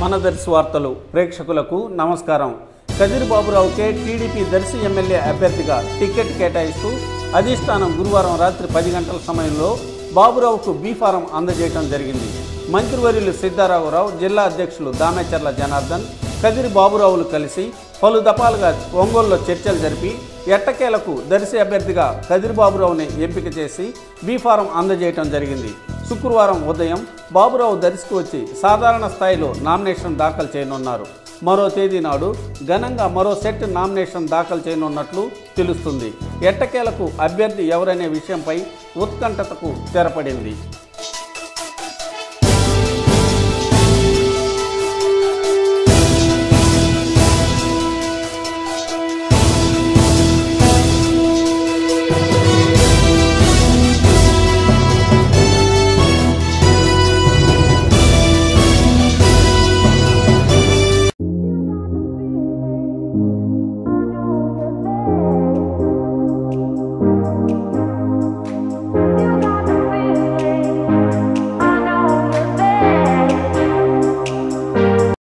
మన దర్శి వార్తలు ప్రేక్షకులకు నమస్కారం కదిరి బాబురావుకే టీడీపీ దర్శి ఎమ్మెల్యే అభ్యర్థిగా టికెట్ కేటాయిస్తూ అధిష్టానం గురువారం రాత్రి పది గంటల సమయంలో బాబురావుకు బీ ఫారం అందజేయడం జరిగింది మంత్రివర్యులు సిద్ధారామరావు జిల్లా అధ్యక్షులు దామేచర్ల జనార్దన్ కదిరి బాబురావులు కలిసి పలు దఫాలుగా ఒంగోలులో చర్చలు జరిపి ఎట్టకేలకు దర్శి అభ్యర్థిగా కదిరి బాబురావుని ఎంపిక చేసి బీ ఫారం అందజేయటం జరిగింది శుక్రవారం ఉదయం బాబురావు దర్శికి వచ్చి సాధారణ స్థాయిలో నామినేషన్ దాఖలు చేయనున్నారు మరో తేదీ నాడు ఘనంగా మరో సెట్ నామినేషన్ దాఖలు చేయనున్నట్లు తెలుస్తుంది ఎట్టకేలకు అభ్యర్థి ఎవరనే విషయంపై ఉత్కంఠతకు తెరపడింది